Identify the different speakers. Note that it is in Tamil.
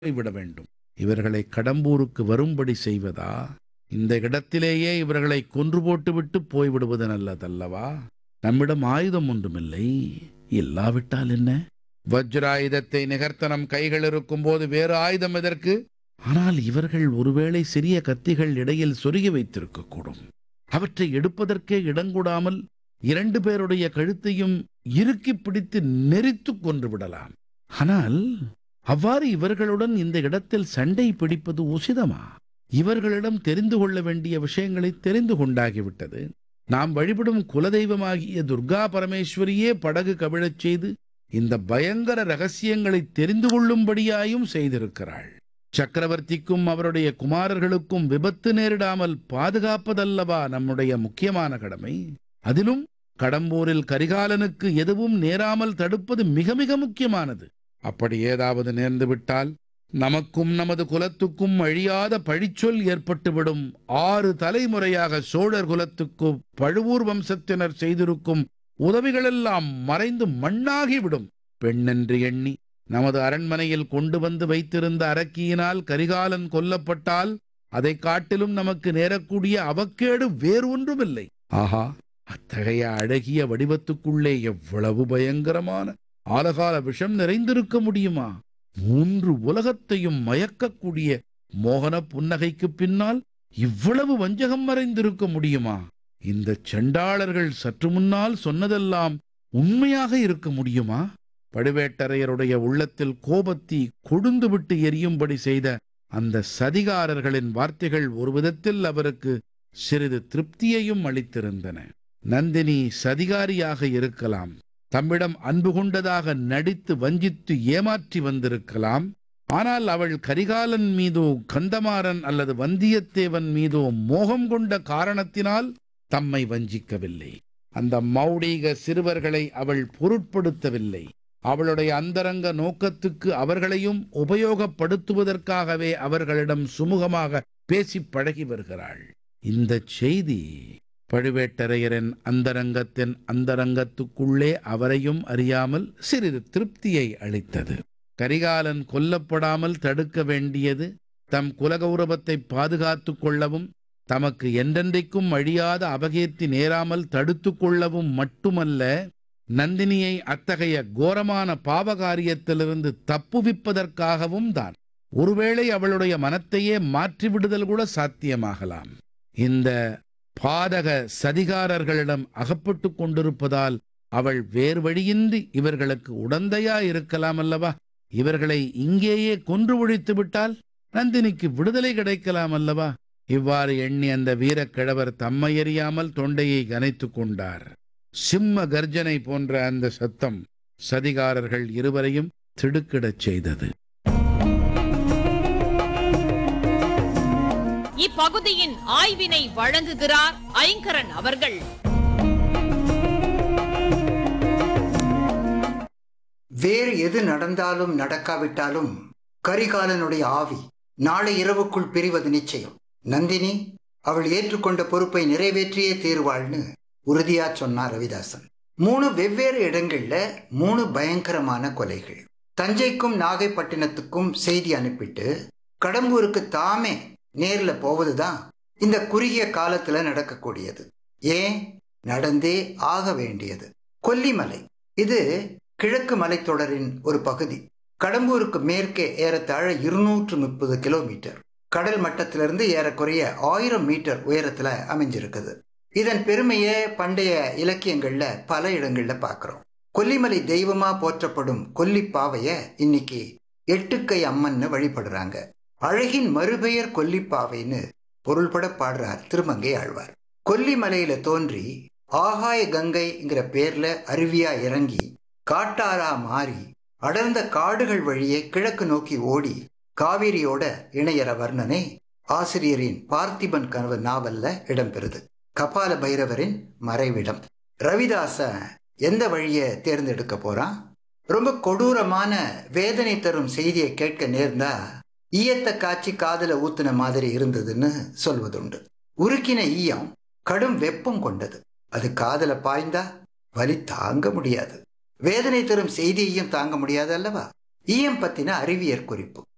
Speaker 1: விட வேண்டும் இவர்களை கடம்பூருக்கு வரும்படி செய்வதா இந்த இடத்திலேயே இவர்களை கொன்று போட்டுவிட்டு போய்விடுவது நல்லதல்லவா நம்மிடம் ஆயுதம் ஒன்றுமில்லை இல்லாவிட்டால் என்ன வஜ்ராயுதத்தை நிகர்த்த நம் கைகள் இருக்கும்போது வேறு ஆயுதம் எதற்கு ஆனால் இவர்கள் ஒருவேளை சிறிய கத்திகள் இடையில் சொருகி வைத்திருக்கக்கூடும் அவற்றை எடுப்பதற்கே இடங்கூடாமல் இரண்டு பேருடைய கழுத்தையும் இறுக்கி பிடித்து நெரித்துக் கொன்று விடலாம் ஆனால் அவ்வாறு இவர்களுடன் இந்த இடத்தில் சண்டை பிடிப்பது உசிதமா இவர்களிடம் தெரிந்து கொள்ள வேண்டிய விஷயங்களை தெரிந்து கொண்டாகிவிட்டது நாம் வழிபடும் குலதெய்வமாகிய துர்கா பரமேஸ்வரியே படகு கவிழச் செய்து இந்த பயங்கர ரகசியங்களை தெரிந்து கொள்ளும்படியாயும் செய்திருக்கிறாள் சக்கரவர்த்திக்கும் அவருடைய குமாரர்களுக்கும் விபத்து நேரிடாமல் பாதுகாப்பதல்லவா நம்முடைய முக்கியமான கடமை அதிலும் கடம்பூரில் கரிகாலனுக்கு எதுவும் நேராமல் தடுப்பது மிக மிக முக்கியமானது அப்படி ஏதாவது நேர்ந்துவிட்டால் நமக்கும் நமது குலத்துக்கும் அழியாத பழிச்சொல் ஏற்பட்டுவிடும் ஆறு தலைமுறையாக சோழர் குலத்துக்கு பழுவூர் வம்சத்தினர் செய்திருக்கும் உதவிகளெல்லாம் மறைந்து மண்ணாகிவிடும் பெண்ணென்று எண்ணி நமது அரண்மனையில் கொண்டு வந்து வைத்திருந்த அரக்கியினால் கரிகாலன் கொல்லப்பட்டால் அதைக் காட்டிலும் நமக்கு நேரக்கூடிய அவக்கேடு வேறு ஒன்றுமில்லை ஆஹா அத்தகைய அழகிய வடிவத்துக்குள்ளே எவ்வளவு பயங்கரமான ஆலகால விஷம் நிறைந்திருக்க முடியுமா மூன்று உலகத்தையும் மயக்கக்கூடிய மோகன புன்னகைக்கு பின்னால் இவ்வளவு வஞ்சகம் மறைந்திருக்க முடியுமா இந்த செண்டாளர்கள் சற்று முன்னால் சொன்னதெல்லாம் உண்மையாக இருக்க முடியுமா பழுவேட்டரையருடைய உள்ளத்தில் கோபத்தி கொழுந்துவிட்டு எரியும்படி செய்த அந்த சதிகாரர்களின் வார்த்தைகள் ஒரு விதத்தில் அவருக்கு சிறிது திருப்தியையும் அளித்திருந்தன நந்தினி சதிகாரியாக இருக்கலாம் தம்மிடம் அன்பு கொண்டதாக நடித்து வஞ்சித்து ஏமாற்றி வந்திருக்கலாம் ஆனால் அவள் கரிகாலன் மீதோ கந்தமாறன் அல்லது வந்தியத்தேவன் மீதோ மோகம் கொண்ட காரணத்தினால் தம்மை வஞ்சிக்கவில்லை அந்த மௌடீக சிறுவர்களை அவள் பொருட்படுத்தவில்லை அவளுடைய அந்தரங்க நோக்கத்துக்கு அவர்களையும் உபயோகப்படுத்துவதற்காகவே அவர்களிடம் சுமூகமாக பேசிப் பழகி வருகிறாள் இந்த செய்தி பழுவேட்டரையரின் அந்தரங்கத்தின் அந்தரங்கத்துக்குள்ளே அவரையும் அறியாமல் சிறிது திருப்தியை அளித்தது கரிகாலன் கொல்லப்படாமல் தடுக்க வேண்டியது தம் குலகௌரவத்தை பாதுகாத்துக் கொள்ளவும் தமக்கு என்றென்றைக்கும் அழியாத அபகீர்த்தி நேராமல் தடுத்துக் கொள்ளவும் மட்டுமல்ல நந்தினியை அத்தகைய கோரமான பாவகாரியத்திலிருந்து தப்புவிப்பதற்காகவும் தான் ஒருவேளை அவளுடைய மனத்தையே மாற்றிவிடுதல் கூட சாத்தியமாகலாம் இந்த பாதக சதிகாரர்களிடம் அகப்பட்டுக் கொண்டிருப்பதால் அவள் வேறு வழியின்றி இவர்களுக்கு உடந்தையா இருக்கலாம் அல்லவா இவர்களை இங்கேயே கொன்று ஒழித்து விட்டால் நந்தினிக்கு விடுதலை கிடைக்கலாம் அல்லவா இவ்வாறு எண்ணி அந்த வீரக்கிழவர் தம்மை எறியாமல் தொண்டையை கனைத்துக் கொண்டார் சிம்ம கர்ஜனை போன்ற அந்த சத்தம் சதிகாரர்கள் இருவரையும் திடுக்கிடச் செய்தது
Speaker 2: இப்பகுதியின் ஆய்வினை வழங்குகிறார் ஐங்கரன் அவர்கள்
Speaker 3: வேறு எது நடந்தாலும் நடக்காவிட்டாலும் கரிகாலனுடைய ஆவி நாளை இரவுக்குள் பிரிவது நிச்சயம் நந்தினி அவள் ஏற்றுக்கொண்ட பொறுப்பை நிறைவேற்றியே தீருவாள்னு உறுதியா சொன்னார் ரவிதாசன் மூணு வெவ்வேறு இடங்கள்ல மூணு பயங்கரமான கொலைகள் தஞ்சைக்கும் நாகைப்பட்டினத்துக்கும் செய்தி அனுப்பிட்டு கடம்பூருக்கு தாமே நேர்ல போவதுதான் இந்த குறுகிய காலத்துல நடக்கக்கூடியது ஏன் நடந்தே ஆக வேண்டியது கொல்லிமலை இது கிழக்கு மலைத்தொடரின் ஒரு பகுதி கடம்பூருக்கு மேற்கே ஏறத்தாழ இருநூற்று முப்பது கிலோமீட்டர் கடல் மட்டத்திலிருந்து ஏறக்குறைய ஆயிரம் மீட்டர் உயரத்துல அமைஞ்சிருக்குது இதன் பெருமையை பண்டைய இலக்கியங்கள்ல பல இடங்கள்ல பார்க்கிறோம் கொல்லிமலை தெய்வமா போற்றப்படும் கொல்லிப்பாவைய இன்னைக்கு எட்டுக்கை அம்மன்னு வழிபடுறாங்க அழகின் மறுபெயர் கொல்லிப்பாவைன்னு பொருள்பட பாடுறார் திருமங்கை ஆழ்வார் கொல்லிமலையில தோன்றி ஆகாய கங்கைங்கிற பேர்ல அருவியா இறங்கி காட்டாரா மாறி அடர்ந்த காடுகள் வழியே கிழக்கு நோக்கி ஓடி காவிரியோட இணையற வர்ணனை ஆசிரியரின் பார்த்திபன் கனவு நாவல்ல இடம்பெறுது கபால பைரவரின் மறைவிடம் ரவிதாச எந்த வழியை தேர்ந்தெடுக்க போறான் ரொம்ப கொடூரமான வேதனை தரும் செய்தியை கேட்க நேர்ந்தா ஈயத்த காட்சி காதல ஊத்துன மாதிரி இருந்ததுன்னு சொல்வதுண்டு உருக்கின ஈயம் கடும் வெப்பம் கொண்டது அது காதல பாய்ந்தா வலி தாங்க முடியாது வேதனை தரும் செய்தியையும் தாங்க முடியாது அல்லவா ஈயம் பத்தின அறிவியற் குறிப்பு